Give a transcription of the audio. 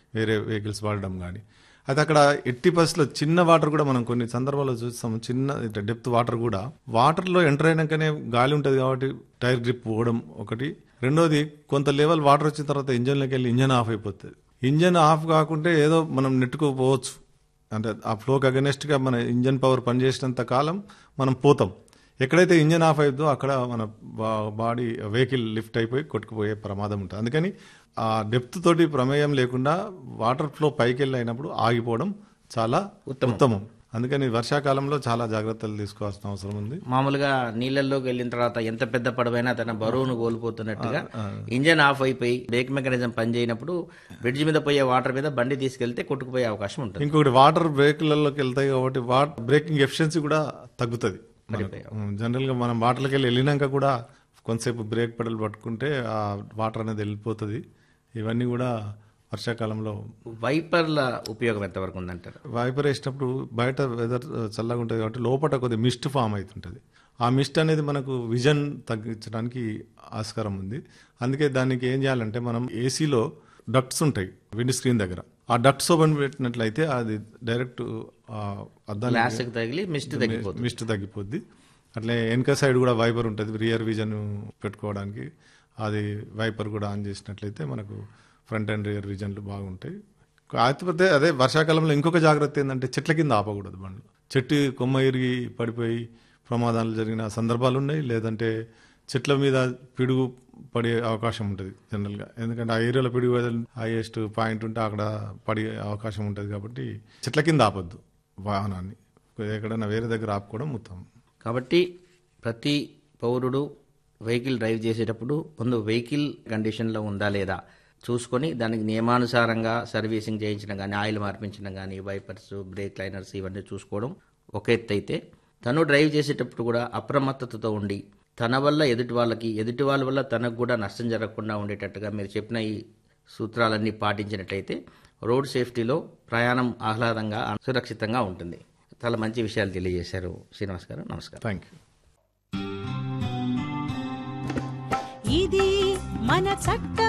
వేరే వెహికల్స్ వాడడం కానీ అయితే అక్కడ ఎట్టి పరిస్థితుల్లో చిన్న వాటర్ కూడా మనం కొన్ని సందర్భాల్లో చూస్తాం చిన్న డెప్త్ వాటర్ కూడా వాటర్లో ఎంటర్ అయినాకనే గాలి ఉంటుంది కాబట్టి టైర్ గ్రిప్ పోవడం ఒకటి రెండోది కొంత లెవెల్ వాటర్ వచ్చిన తర్వాత ఇంజన్లోకి వెళ్ళి ఇంజన్ ఆఫ్ అయిపోతుంది ఇంజన్ ఆఫ్ కాకుంటే ఏదో మనం నెట్టుకోపోవచ్చు అంటే ఆ ఫ్లోకి అగనెస్ట్గా మన ఇంజన్ పవర్ పనిచేసినంత కాలం మనం పోతాం ఎక్కడైతే ఇంజన్ ఆఫ్ అవుతుందో అక్కడ మన బాడీ వెహికల్ లిఫ్ట్ అయిపోయి కొట్టుకుపోయే ప్రమాదం ఉంటుంది అందుకని ఆ డెప్త్ తోటి ప్రమేయం లేకుండా వాటర్ ఫ్లో పైకి వెళ్ళి అయినప్పుడు ఆగిపోవడం చాలా ఉత్తమం అందుకని వర్షాకాలంలో చాలా జాగ్రత్తలు తీసుకోవాల్సిన అవసరం ఉంది మామూలుగా నీళ్ళల్లోకి వెళ్ళిన తర్వాత ఎంత పెద్ద పడవైనా తన బరువును కోల్పోతున్నట్టుగా ఇంజన్ ఆఫ్ అయిపోయి బ్రేక్ మెకానిజం పనిచేయనప్పుడు బ్రిడ్జ్ మీద పోయే వాటర్ మీద బండి తీసుకెళ్తే కొట్టుకుపోయే అవకాశం ఉంటుంది ఇంకొకటి వాటర్ బ్రేక్లలోకి వెళ్తాయి కాబట్టి వాట్ బ్రేకింగ్ ఎఫిషియన్సీ కూడా తగ్గుతుంది జనరల్ గా మనం వాటర్కి వెళ్ళి వెళ్ళినాక కూడా కొంతసేపు బ్రేక్ పెడల్ పట్టుకుంటే ఆ వాటర్ అనేది వెళ్ళిపోతుంది ఇవన్నీ కూడా వర్షాకాలంలో వైపర్ల ఉపయోగం ఎంతవరకు ఉందంటారు వైపర్ వేసినప్పుడు బయట వెదర్ చల్లగా ఉంటుంది కాబట్టి లోపల కొద్దిగా మిస్ట్ ఫామ్ అవుతుంటుంది ఆ మిస్ట్ అనేది మనకు విజన్ తగ్గించడానికి ఆస్కారం ఉంది అందుకే దానికి ఏం చేయాలంటే మనం ఏసీలో డక్ట్స్ ఉంటాయి విండ్ స్క్రీన్ దగ్గర ఆ డక్ట్స్ ఓపెన్ పెట్టినట్లయితే అది డైరెక్ట్ అద్దాలు గ్లాస్కి తగిలి మిస్ట్ తగ్గిపోతుంది మిస్ట్ తగ్గిపోద్ది అట్లే వెనక సైడ్ కూడా వైపర్ ఉంటుంది రియర్ విజన్ పెట్టుకోవడానికి అది వైపర్ కూడా ఆన్ చేసినట్లయితే మనకు ఫ్రంట్ అండ్ రియర్ విజన్లు బాగుంటాయి కాకపోతే అదే వర్షాకాలంలో ఇంకొక జాగ్రత్త ఏంటంటే చెట్ల కింద ఆపకూడదు బండ్లు చెట్టు కొమ్మ ఇరిగి పడిపోయి ప్రమాదాలు జరిగిన సందర్భాలు ఉన్నాయి లేదంటే చెట్ల మీద పిడుగు పడే అవకాశం ఉంటుంది జనరల్గా ఎందుకంటే ఆ ఏరియాలో పిడుగు హైయెస్ట్ పాయింట్ ఉంటే అక్కడ పడే అవకాశం ఉంటుంది కాబట్టి చెట్ల కింద ఆపొద్దు వాహనాన్ని ఎక్కడైనా వేరే దగ్గర ఆపుకోవడం ఉత్తమం కాబట్టి ప్రతి పౌరుడు వెహికల్ డ్రైవ్ చేసేటప్పుడు ముందు వెహికల్ కండిషన్లో ఉందా లేదా చూసుకొని దానికి నియమానుసారంగా సర్వీసింగ్ చేయించడం కానీ ఆయిల్ మార్పించడం కానీ వైపర్స్ బ్రేక్ లైనర్స్ ఇవన్నీ చూసుకోవడం ఒక ఎత్తు అయితే తను డ్రైవ్ చేసేటప్పుడు కూడా అప్రమత్తతతో ఉండి తన వల్ల ఎదుటి వాళ్ళకి ఎదుటి వాళ్ళ వల్ల తనకు కూడా నష్టం జరగకుండా ఉండేటట్టుగా మీరు చెప్పిన ఈ సూత్రాలన్నీ పాటించినట్లయితే రోడ్ సేఫ్టీలో ప్రయాణం ఆహ్లాదంగా సురక్షితంగా ఉంటుంది చాలా మంచి విషయాలు తెలియజేశారు శ్రీనివాస్ గారు నమస్కారం థ్యాంక్ యూ ఇది మన చట్ట